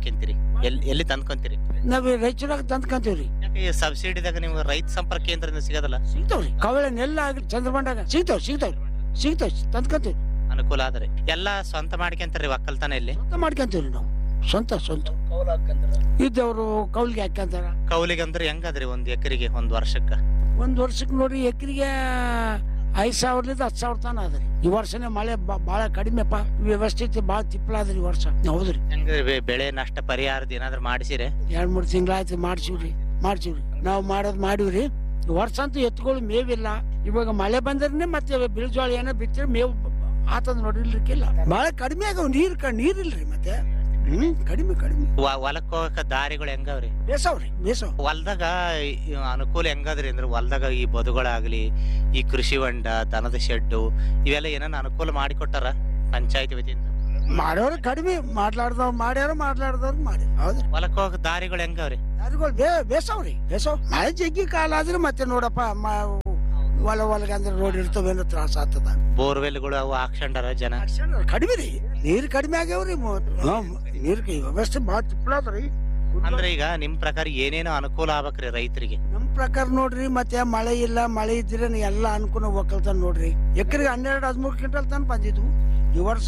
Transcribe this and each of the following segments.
ಕೆಂತೀರಿ ಎಲ್ಲಿ ಎಲ್ಲಿ ತಂದ್ಕೊಂತೀರಿ ನಾವ್ ರಾಯಚೂರಾಗ ತಂದ್ಕೊಂತೀವ್ರಿ ಯಾಕೆ ಈ ಸಬ್ಸಿಡಿದಾಗ ನಿಮ್ಗೆ ರೈತ ಸಂಪರ್ಕ ಕೇಂದ್ರದಿಂದ ಸಿಗೋದಲ್ಲ ಸಿಗ್ತಾವ್ರಿ ಕವಳೆ ನೆಲ್ಲ ಆಗ್ಲಿ ಚಂದ್ರಬಂಡಾಗ ಸಿಗ್ತಾವ್ ಸಿಗ್ತಾವ್ರಿ ಸಿಗ್ತಾವ್ ತಂದ್ಕೊಂತೀವಿ ಅನುಕೂಲ ಆದ್ರೆ ಎಲ್ಲ ಸ್ವಂತ ಮಾಡ್ಕೊಂತಾರ್ರಿ ಒಕ್ಕಲ್ತನ ಇಲ್ಲಿ ಸ್ವಂತ ಮಾಡ್ಕೊಂತೀವ್ರಿ ನಾವು ಸ್ವಂತ ಸ್ವಂತ ಇದ್ದವರು ಕೌಲಿಗೆ ಹಾಕ್ಯಂತಾರ ಕೌಲಿಗೆ ಅಂದ್ರೆ ಹೆಂಗದ್ರಿ ಒಂದ್ ಎಕರೆಗೆ ಒಂದ್ ವರ್ಷಕ್ಕ ಒಂದ್ ವರ್ಷಕ್ಕೆ ನೋಡಿ ಎಕರೆಗೆ ಐದ್ ಸಾವಿರದಿಂದ ಹತ್ತು ಸಾವಿರ ತನ ಅದ್ರಿ ಈ ವರ್ಷನೇ ಮಳೆ ಬ- ಬಾಳ ಕಡಿಮೆಪ್ಪ ವ್ಯವಸ್ಥಿತ ಬಾಳ ತಿಪ್ಪಲ ಅದ್ರಿ ಈ ವರ್ಷ ಹೌದ್ರಿ ಹೆಂಗ ಬೆಳೆ ನಷ್ಟ ಪರಿಹಾರದ ಏನಾದ್ರು ಮಾಡಿಸಿರೆ ಎರಡ್ ಮೂರ್ ತಿಂಗಳಾಯ್ತು ಮಾಡ್ಸಿವ್ರಿ ಮಾಡ್ಸಿವ್ರಿ ನಾವು ಮಾಡೋದ್ ಮಾಡಿವ್ರಿ ಈ ವರ್ಷ ಅಂತೂ ಎತ್ತುಗಳು ಮೇವಿಲ್ಲ ಇವಾಗ ಮಳೆ ಬಂದ್ರೆ ಮತ್ತೆ ಬಿಳಿಜೋಳ ಏನೋ ಬಿತ್ತಿರ ಮೇವು ಬ- ಆತದ ನೋಡ್ರಿ ಇಲ್ರಿಕ್ಕಿಲ್ಲ ಬಾಳ ಕಡಿಮೆ ಆಗವ್ ನೀರ್ ಕ ನೀರ್ ಇಲ್ರಿ ಮತ್ತೆ ಹ್ಮ್ ಕಡಿಮೆ ಕಡಿಮೆ ಹೊಲಕ್ ಹೋಗಕ ದಾರಿಗಳು ಹೆಂಗವ್ರಿ ಬೇಸವ್ರಿ ಬೇಸವ್ ಹೊಲ್ದಾಗ ಈ ಅನುಕೂಲ ಹೆಂಗದ್ರಿ ಅಂದ್ರೆ ಹೊಲ್ದಾಗ ಈ ಬದುಗಳಾಗ್ಲಿ ಈ ಕೃಷಿ ಹೊಂಡ ದನದ ಶೆಡ್ಡು ಇವೆಲ್ಲ ಏನಾನ ಅನುಕೂಲ ಮಾಡಿಕೊಟ್ಟಾರ ಪಂಚಾಯತಿ ವತಿಯಿಂದ ಮಾಡೋರು ಕಡಿಮೆ ಮಾಡ್ಲಾರ್ದವ್ರು ಮಾಡ್ಯಾರ ಮಾಡ್ಲಾರ್ದವ್ರು ಮಾಡಿ ಹೌದ್ರಿ ಹೊಲಕ್ ಹೋಗಕ್ ದಾರಿಗಳು ಹೆಂಗವ್ರಿ ಯಾರಿಗಳು ಬೇ ಬೇಸವ್ರಿ ಬೇಸವ್ ಮಳೆ ಜಗ್ಗಿ ಕಾಲ ಆದ್ರೆ ಮತ್ತೆ ನೋಡಪ್ಪ ಮ- ಹೊಲ ಹೊಲಗ ಅಂದ್ರೆ ರೋಡ್ ಇರ್ತವೇನೋ ತ್ರಾಸ ಆಗ್ತದ ಬೋರ್ವೆಲ್ಗಳು ಅವು ಹಾಕ್ಸ್ಕೊಂಡಾರ ಜನ ಕಡಿಮೆ ರೀ ನೀರ್ ಕಡಿಮೆ ಆಗ್ಯಾವ್ರಿ ನೀರ್ ವ್ಯವಸ್ಥೆ ಬಾಳ ತಿಪ್ಪಳದ್ರಿ ಅಂದ್ರೆ ಈಗ ನಿಮ್ ಪ್ರಕಾರ ಏನೇನೋ ಅನುಕೂಲ ಆಗ್ಬೇಕ್ರಿ ರೈತರಿಗೆ ನಮ್ ಪ್ರಕಾರ ನೋಡ್ರಿ ಮತ್ತೆ ಮಳೆ ಇಲ್ಲ ಮಳೆ ಇದ್ರೆ ಎಲ್ಲ ಅನುಕೂಲ ಒಕ್ಕಲ್ತಾನ ನೋಡ್ರಿ ಎಕರೆಗೆ ಹನ್ನೆರಡು ಹದಿಮೂರು ಕ್ವಿಂಟಲ್ ತನಕ ಬಂದಿದ್ವು ಈ ವರ್ಷ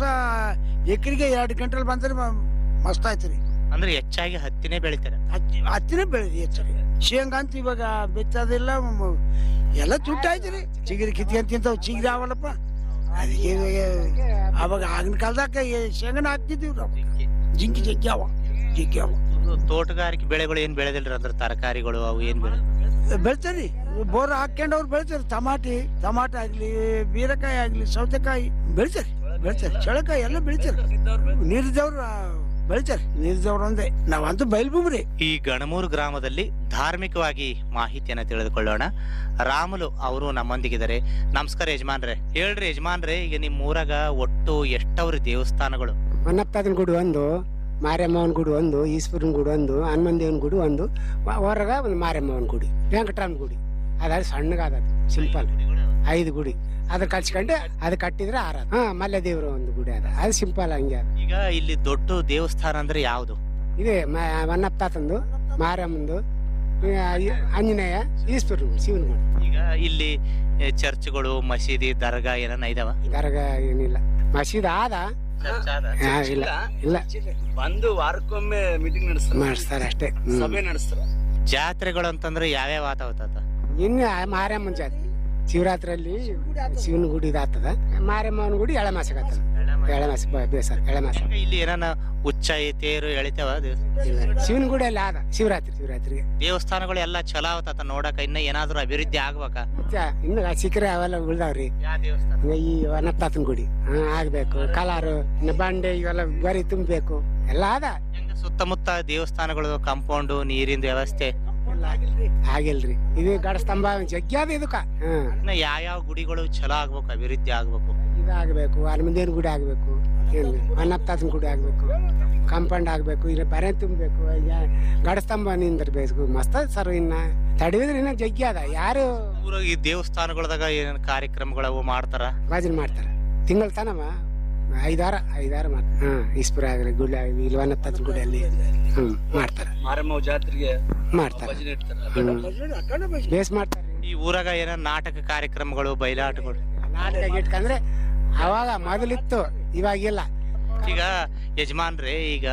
ಎಕರೆಗೆ ಎರಡು ಕ್ವಿಂಟಲ್ ಬಂದ್ರೆ ಮ- ಮಸ್ತ್ ಆಯ್ತ್ರಿ ಅಂದ್ರೆ ಹೆಚ್ಚಾಗಿ ಹತ್ತಿನೇ ಬೆಳಿತಾರೆ ಹತ್ತಿ ಹತ್ತಿನೇ ಬೆಳೆದಿ ಹೆಚ್ಚರಿ ಶೇಂಗಾ ಅಂತ ಇವಾಗ ಬಿತ್ತೋದಿಲ್ಲ ಮ- ಎಲ್ಲ ತುಟ್ಟಾಯ್ತ್ರಿ ಚಿಗಿರಿ ಕಿತ್ಕೊಂಡ್ ತಿಂತಾವ್ ಚಿಗಿರಿ ಅವಲ್ಲಪ್ಪ ಅದಕ್ಕೆ ಇವಾಗ ಅವಾಗ ಆಗಿನ ಕಾಲದಾಗ ಶೇಂಗಾನ ಹಾಕ್ತಿದ್ವಿ ನಾವು ಜಿಂಕಿ ಜಗ್ಗಿ ಅವ ಜಗ್ಗಿ ಅವ ತೋಟಗಾರಿಕೆ ಬೆಳೆಗಳು ಏನ್ ಬೆಳೆದಿಲ್ರಿ ಅಂದ್ರೆ ತರಕಾರಿಗಳು ಅವು ಏನ್ ಬೆಳೆ ಬೆಳಿತಾರಿ ಬೋರ್ ಹಾಕ್ಕೊಂಡು ಅವ್ರು ಬೆಳಿತಾರೆ ಟಮಾಟಿ ಟಮಾಟ ಆಗ್ಲಿ ಬೀರಕಾಯಿ ಆಗ್ಲಿ ಸೌತೆಕಾಯಿ ಬೆಳಿತಾರೆ ಬೆಳಿತಾರೆ ಚಳಕಾಯಿ ಎಲ್ಲ ಬೆಳಿತಾರೆ ನೀರಿದ್ದವ್ರು ಬೆಳಿತಾರೆ ನೀರಿದ್ದವ್ರು ಒಂದೇ ನಾವಂತೂ ಬಯಲ್ಭೂಮ್ರಿ ಈ ಗಣಮೂರು ಗ್ರಾಮದಲ್ಲಿ ಧಾರ್ಮಿಕವಾಗಿ ಮಾಹಿತಿಯನ್ನ ತಿಳಿದುಕೊಳ್ಳೋಣ ರಾಮುಲು ಅವರು ನಮ್ಮೊಂದಿಗಿದ್ದಾರೆ ನಮಸ್ಕಾರ ಯಜಮಾನ್ರೆ ಹೇಳ್ರಿ ಯಜಮಾನ್ರೆ ಈಗ ನಿಮ್ ಊರಾಗ ಒಟ್ಟು ಎಷ್ಟವ್ರಿ ದೇವಸ್ಥಾನಗಳು ಹೊನ್ನಪ್ಪನ ಗುಡಿ ಒಂದು ಮಾರಿಯಮ್ಮನ ಗುಡಿ ಒಂದು ಈಶ್ವರನ ಗುಡಿ ಒಂದು ಹನುಮನ್ ದೇವನ ಗುಡಿ ಒಂದು ವ- ಹೊರಗ ಒಂದು ಮಾರಿಯಮ್ಮನ ಗುಡಿ ವೆಂಕಟರಾಮನ ಗುಡಿ ಅದಾದ್ರೆ ಸಣ್ಣಗಾದದು ಸಿಂಪಲ್ ಐದು ಗುಡಿ ಅದ್ರ ಕಲ್ಸ್ಕೊಂಡು ಅದು ಕಟ್ಟಿದ್ರೆ ಆರ ಹಾ ಮಲ್ಲೆ ದೇವ್ರ ಒಂದು ಗುಡಿ ಅದ ಅದು ಸಿಂಪಲ್ ಹಂಗೆ ಅದ ಈಗ ಇಲ್ಲಿ ದೊಡ್ಡ ದೇವಸ್ಥಾನ ಅಂದ್ರೆ ಯಾವ್ದು ಇದೆ ಹೊನ್ನಪ್ಪ ತಾತಂದು ಮಾರಿಯಮ್ಮಂದು ಆ, ಈ- ಆಂಜನೇಯ ಈಶ್ವರನ ಗುಡಿ ಶಿವನ ಗುಡಿ ಈಗ ಇಲ್ಲಿ ಎ, ಚರ್ಚ್ಗಳು ಮಸೀದಿ ದರ್ಗಾ ಏನನ್ನ ಇದಾವ ದರ್ಗ ಏನಿಲ್ಲ ಮಸೀದ್ ಆದ ಆ, ಇಲ್ಲ ಇಲ್ಲ ಬಂದು ವಾರಕ್ಕೊಮ್ಮೆ ಮೀಟಿಂಗ್ ನಡೆಸ್ತಾರೆ ಮಾಡಿಸ್ತಾರೆ ಅಷ್ಟೇ ಹ್ಮ್. ಸಭೆ ನಡೆಸ್ತಾರೆ ಜಾತ್ರೆಗಳು ಅಂತಂದ್ರೆ ಯಾವ್ಯಾವ ಆತಾವ ತಾತ ಇನ್ನು ಮಾರಿಯಮ್ಮನ ಜಾತಿ ಶಿವರಾತ್ರಿಯಲ್ಲಿ ಶಿವನ ಗುಡಿ ಇದಾಗ್ತದ ಮಾರಿಯಮ್ಮನ ಗುಡಿ ಎಳೆ ಮಾಸಕ್ಕೆ ಆಗ್ತದ ಎಳೆ ಮಾಸ ಬ- ಬೇಸರ ಎಳೆ ಮಾಸ ಈಗ ಇಲ್ಲಿ ಏನಾನ ಉಚ್ಚಾಯಿ ತೇರು ಎಳಿತಾವ ದೇವಸ್ಥಾನ ಇಲ್ಲ ಶಿವನ ಗುಡಿ ಅಲ್ಲಿ ಆದ ಶಿವರಾತ್ರಿ ಶಿವರಾತ್ರಿಗೆ ದೇವಸ್ಥಾನಗಳು ಎಲ್ಲ ಚಲೋ ಅವತಾತ ನೋಡಕ ಇನ್ನ ಏನಾದ್ರು ಅಭಿವೃದ್ಧಿ ಆಗ್ಬೇಕಾ ಚ- ಇನ್ನು ಸಿಕ್ಕರೆ ಅವೆಲ್ಲ ಉಳ್ದಾವ್ರಿ ಯಾವ ದೇವಸ್ಥಾನ ಇನ್ನು ಈ ವನಪ್ತಾತನ ಗುಡಿ ಹಾ ಆಗ್ಬೇಕು ಕಲಾರು ಇನ್ನು ಬಂಡೆ ಇವೆಲ್ಲ ಬರಿ ತುಂಬಬೇಕು ಎಲ್ಲ ಆದ ಹೆಂಗ ಸುತ್ತಮುತ್ತ ದೇವಸ್ಥಾನಗಳು ಕಾಂಪೌಂಡ್ ನೀರಿನ ವ್ಯವಸ್ಥೆ ಎಲ್ಲ ಆಗಿಲ್ರಿ ಇದು ಗಡ ಸ್ತಂಭ ಜಗ್ಗಿ ಅದ ಇದಕ್ಕ ಹ್ಮ್ ಇನ್ನ ಯಾವ್ಯಾವ ಗುಡಿಗಳು ಚಲೋ ಆಗ್ಬೇಕು ಅಭಿವೃದ್ಧಿ ಆಗ್ಬೇಕು ಇದಾಗಬೇಕು ಹನುಮಂದೇನ ಗುಡಿ ಆಗಬೇಕು ಏನು ಅನ್ನಪ್ತಾತನ ಗುಡಿ ಆಗಬೇಕು ಕಾಂಪೌಂಡ್ ಆಗಬೇಕು ಇಲ್ಲ ಬರೆ ತುಂಬಬೇಕು ಗಡಸ್ತಂಭ ನಿಂದಿರ್ಬೇಕು ಮಸ್ತ್ ಸರ್ ಇನ್ನ ತಡೆದಿದ್ರೆ ಇನ್ನ ಜಗ್ಗಿ ಅದ ಯಾರು ಊರಾಗ ಈ ದೇವಸ್ಥಾನಗಳದಾಗ ಏನೇನ್ ಕಾರ್ಯಕ್ರಮಗಳು ಅವು ಮಾಡ್ತಾರ ಭಜನೆ ಮಾಡ್ತಾರ ತಿಂಗಳ ತನಮ ಐದಾರ ಐದಾರ ಮಾಡ್ತಾರ ಹಾ ಈಶ್ವರ ಆಗಲಿ ಗುಡಿ ಆಗಲಿ ಇಲ್ಲಿ ಅನ್ನಪ್ತಾತನ ಗುಡಿಯಲ್ಲಿ ಹ್ಮ್ ಮಾಡ್ತಾರ ಮಾರಮ್ಮ ಜಾತ್ರೆಗೆ ಮಾಡ್ತಾರ ಭಜನೆ ಇಡ್ತಾರೆ ಹ್ಮ್ ಬೇಸ್ ಮಾಡ್ತಾರ ಈ ಊರಾಗ ಏನ ನಾಟಕ ಕಾರ್ಯಕ್ರಮಗಳು ಬಯಲಾಟಗಳು ನಾಟಕ ಇಟ್ಕಂದ್ರೆ ಅವಾಗ ಮೊದಲಿತ್ತು ಇವಾಗಿಲ್ಲ ಈಗ ಯಜಮಾನ್ರೆ ಈಗ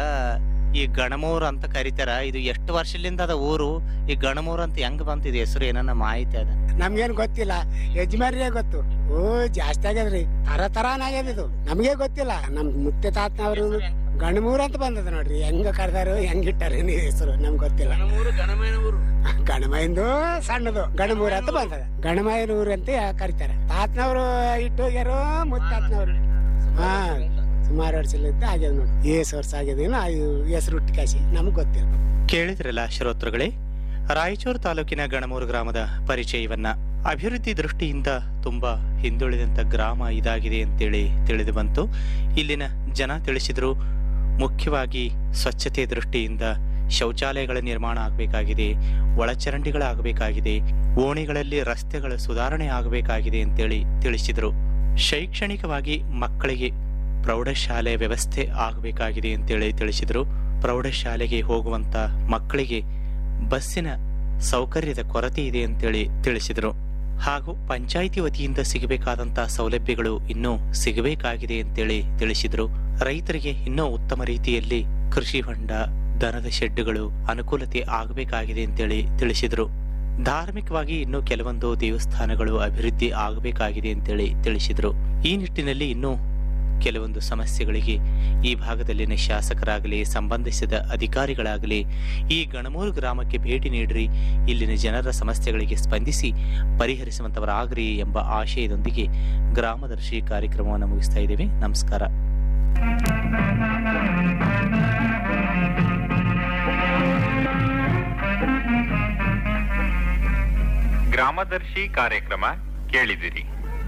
ಈ ಗಣಮೂರ್ ಅಂತ ಕರಿತಾರ ಇದು ಎಷ್ಟು ವರ್ಷದಿಂದ ಅದ ಊರು ಈ ಗಣಮೂರ್ ಅಂತ ಹೆಂಗ್ ಬಂತು ಇದು ಹೆಸರು ಏನನ್ನ ಮಾಹಿತಿ ಅದ ನಮ್ಗೇನ್ ಗೊತ್ತಿಲ್ಲ ಯಜಮಾನ್ರಿಗೆ ಗೊತ್ತು ಓ ಜಾಸ್ತಿ ಆಗ್ಯದ್ರಿ ತರ ತರಾನ ಆಗ್ಯದ ಇದು ನಮ್ಗೆ ಗೊತ್ತಿಲ್ಲ ನಮ್ ಮುತ್ತೆ ತಾತನವರು ಗಣಮೂರ್ ಅಂತ ಬಂದದ ನೋಡ್ರಿ ಹೆಂಗ ಕರ್ದಾರು ಹೆಂಗ್ ಇಟ್ಟಾರ ನೀವು ಹೆಸರು ನಮ್ಗೆ ಗೊತ್ತಿಲ್ಲ ಗಣಮೂರು ಗಣಮಯ್ಯನ ಊರು ಗಣಮೈಂದು ಸಣ್ಣದು ಗಣಮೂರ್ ಅಂತ ಬಂದದ ಗಣಮೈನ ಊರು ಅಂತ ಕರಿತಾರ ತಾತನವರು ಇಟ್ಟು ಹೋಗ್ಯಾರು ಮುತ್ತಾತನವ್ರು ಹಾ ಸುಮಾರು ವರ್ಷಲಿದ್ದ ಆಗ್ಯದ ನೋಡಿ ಏಸ್ ವರ್ಷ ಆಗ್ಯದೇನೋ ಹೆಸರು ಹುಟ್ಟಿ ಕಾಸಿ ನಮ್ಗೆ ಗೊತ್ತಿಲ್ಲ ಕೇಳಿದ್ರಲ್ಲ ಶ್ರೋತೃಗಳೇ ರಾಯಚೂರು ತಾಲೂಕಿನ ಗಣಮೂರು ಗ್ರಾಮದ ಪರಿಚಯವನ್ನ ಅಭಿವೃದ್ಧಿ ದೃಷ್ಟಿಯಿಂದ ತುಂಬಾ ಹಿಂದುಳಿದಂತ ಗ್ರಾಮ ಇದಾಗಿದೆ ಅಂತೇಳಿ ತಿಳಿದು ಬಂತು ಇಲ್ಲಿನ ಜನ ತಿಳಿಸಿದ್ರು ಮುಖ್ಯವಾಗಿ ಸ್ವಚ್ಛತೆ ದೃಷ್ಟಿಯಿಂದ ಶೌಚಾಲಯಗಳ ನಿರ್ಮಾಣ ಆಗಬೇಕಾಗಿದೆ ಒಳಚರಂಡಿಗಳಾಗಬೇಕಾಗಿದೆ ಓಣಿಗಳಲ್ಲಿ ರಸ್ತೆಗಳ ಸುಧಾರಣೆ ಆಗಬೇಕಾಗಿದೆ ಅಂತೇಳಿ ತಿಳಿಸಿದ್ರು ಶೈಕ್ಷಣಿಕವಾಗಿ ಮಕ್ಕಳಿಗೆ ಪ್ರೌಢಶಾಲೆ ವ್ಯವಸ್ಥೆ ಆಗಬೇಕಾಗಿದೆ ಅಂತೇಳಿ ತಿಳಿಸಿದ್ರು ಪ್ರೌಢಶಾಲೆಗೆ ಹೋಗುವಂತ ಮಕ್ಕಳಿಗೆ ಬಸ್ಸಿನ ಸೌಕರ್ಯದ ಕೊರತೆ ಇದೆ ಅಂತೇಳಿ ತಿಳಿಸಿದರು ಹಾಗೂ ಪಂಚಾಯಿತಿ ವತಿಯಿಂದ ಸಿಗಬೇಕಾದಂತ ಸೌಲಭ್ಯಗಳು ಇನ್ನೂ ಸಿಗಬೇಕಾಗಿದೆ ಅಂತೇಳಿ ತಿಳಿಸಿದರು ರೈತರಿಗೆ ಇನ್ನೂ ಉತ್ತಮ ರೀತಿಯಲ್ಲಿ ಕೃಷಿ ಹೊಂಡ ದನದ ಶೆಡ್ಡುಗಳು ಅನುಕೂಲತೆ ಆಗಬೇಕಾಗಿದೆ ಅಂತೇಳಿ ತಿಳಿಸಿದರು ಧಾರ್ಮಿಕವಾಗಿ ಇನ್ನೂ ಕೆಲವೊಂದು ದೇವಸ್ಥಾನಗಳು ಅಭಿವೃದ್ಧಿ ಆಗಬೇಕಾಗಿದೆ ಅಂತೇಳಿ ತಿಳಿಸಿದರು ಈ ನಿಟ್ಟಿನಲ್ಲಿ ಇನ್ನೂ ಕೆಲವೊಂದು ಸಮಸ್ಯೆಗಳಿಗೆ ಈ ಭಾಗದಲ್ಲಿನ ಶಾಸಕರಾಗಲಿ ಸಂಬಂಧಿಸಿದ ಅಧಿಕಾರಿಗಳಾಗಲಿ ಈ ಗಣಮೂರು ಗ್ರಾಮಕ್ಕೆ ಭೇಟಿ ನೀಡ್ರಿ ಇಲ್ಲಿನ ಜನರ ಸಮಸ್ಯೆಗಳಿಗೆ ಸ್ಪಂದಿಸಿ ಪರಿಹರಿಸುವಂತವರಾಗ್ರಿ ಎಂಬ ಆಶಯದೊಂದಿಗೆ ಗ್ರಾಮದರ್ಶಿ ಕಾರ್ಯಕ್ರಮವನ್ನು ಮುಗಿಸ್ತಾ ಇದ್ದೇವೆ ನಮಸ್ಕಾರ ಗ್ರಾಮದರ್ಶಿ ಕಾರ್ಯಕ್ರಮ ಕೇಳಿದಿರಿ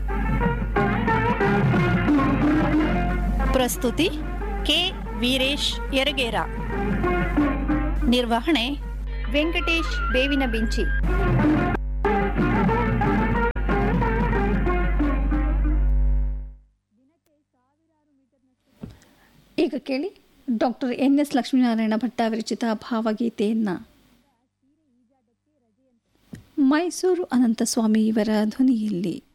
ಪ್ರಸ್ತುತಿ ಕೆ ವೀರೇಶ್ ಯರಗೇರ ನಿರ್ವಹಣೆ ವೆಂಕಟೇಶ್ ಬೇವಿನ ಬಿಂಚಿ ಈಗ ಕೇಳಿ doctor N S Lakshminarayana Bhatta ವಿರಚಿತ ಭಾವಗೀತೆಯನ್ನು ಮೈಸೂರು ಅನಂತಸ್ವಾಮಿ ಇವರ ಧ್ವನಿಯಲ್ಲಿ